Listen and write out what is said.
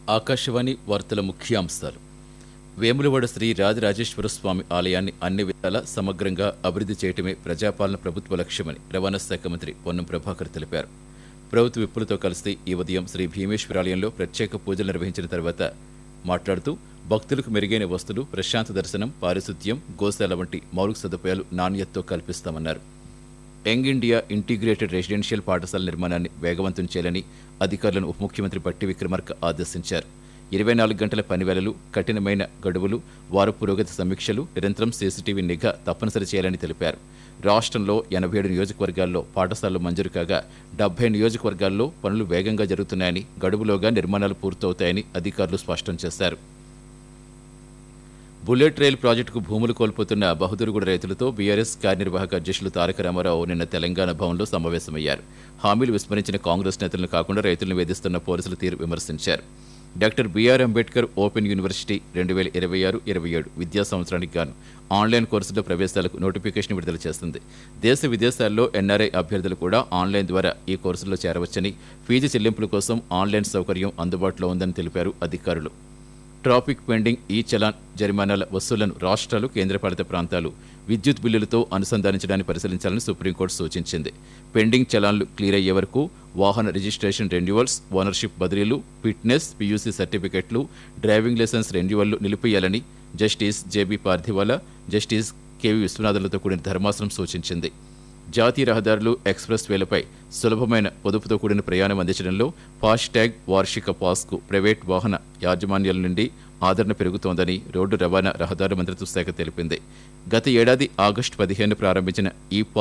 ఆకాశవాణి వార్తల ముఖ్యాంశాలు వేములవాడ శ్రీ రాజరాజేశ్వర స్వామి ఆలయాన్ని అన్ని విధాలా సమగ్రంగా అభివృద్ధి చేయటమే ప్రజాపాలన ప్రభుత్వ లక్ష్యమని రవాణా శాఖ మంత్రి పొన్నం ప్రభాకర్ తెలిపారు ప్రభుత్వ విప్పులతో కలిసి ఈ ఉదయం శ్రీ భీమేశ్వరాలయంలో ప్రత్యేక పూజలు నిర్వహించిన తర్వాత మాట్లాడుతూ భక్తులకు మెరుగైన వస్తువులు ప్రశాంత దర్శనం పారిశుద్ధ్యం గోశాల వంటి మౌలిక సదుపాయాలు నాణ్యతతో కల్పిస్తామన్నారు యంగ్ ఇండియా ఇంటిగ్రేటెడ్ రెసిడెన్షియల్ పాఠశాల నిర్మాణాన్ని వేగవంతం చేయాలని అధికారులను ఉప ముఖ్యమంత్రి పట్టి విక్రమార్క ఆదేశించారు ఇరవై నాలుగు గంటల పనివేళలు కఠినమైన గడువులు వార పురోగతి సమీక్షలు నిరంతరం సీసీటీవీ నిఘా తప్పనిసరి చేయాలని తెలిపారు రాష్ట్రంలో ఎనభై ఏడు నియోజకవర్గాల్లో పాఠశాలలు మంజూరు కాగా డెబ్బై నియోజకవర్గాల్లో పనులు వేగంగా జరుగుతున్నాయని గడువులోగా నిర్మాణాలు పూర్తవుతాయని అధికారులు స్పష్టం చేశారు బుల్లెట్ రైలు ప్రాజెక్టుకు భూములు కోల్పోతున్న బహదూర్గూడ రైతులతో బీఆర్ఎస్ కార్యనిర్వాహక అధ్యక్షులు తారక రామారావు నిన్న తెలంగాణ భవన్లో సమావేశమయ్యారు హామీలు విస్మరించిన కాంగ్రెస్ నేతలను కాకుండా రైతులను వేధిస్తున్న పోలీసుల తీరు విమర్శించారు doctor BR Ambedkar open university రెండు వేల ఇరవై ఆరు ఇరవై ఏడు విద్యా సంవత్సరానికి గాను ఆన్లైన్ కోర్సుల ప్రవేశాలకు నోటిఫికేషన్ విడుదల చేస్తుంది దేశ విదేశాల్లో ఎన్ఆర్ఐ అభ్యర్థులు కూడా ఆన్లైన్ ద్వారా ఈ కోర్సుల్లో చేరవచ్చని ఫీజు చెల్లింపుల కోసం ఆన్లైన్ సౌకర్యం అందుబాటులో ఉందని తెలిపారు అధికారులు ట్రాఫిక్ పెండింగ్ ఈ చలాన్ జరిమానాల వసూళ్లను రాష్ట్రాలు కేంద్రపాలిత ప్రాంతాలు విద్యుత్ బిల్లులతో అనుసంధానించడాన్ని పరిశీలించాలని సుప్రీంకోర్టు సూచించింది పెండింగ్ చలాన్లు క్లియర్ అయ్యే వరకు వాహన రిజిస్ట్రేషన్ రెన్యువల్స్ ఓనర్షిప్ బదిలీలు ఫిట్నెస్ పీయూసీ సర్టిఫికెట్లు డ్రైవింగ్ లైసెన్స్ రెన్యువల్లు నిలిపివేయాలని justice JB Pardiwala justice KV విశ్వనాథులతో కూడిన ధర్మాసనం సూచించింది జాతీయ రహదారులు ఎక్స్ప్రెస్ వేలపై సులభమైన పొదుపుతో కూడిన ప్రయాణం అందించడంలో ఫాస్టాగ్ వార్షిక పాస్కు ప్రైవేట్ వాహన యాజమాన్యాల నుండి ఆదరణ పెరుగుతోందని రోడ్డు రవాణా రహదారుల మంత్రిత్వ శాఖ తెలిపింది గత ఏడాది ఆగస్టు పదిహేను ప్రారంభించిన ఈ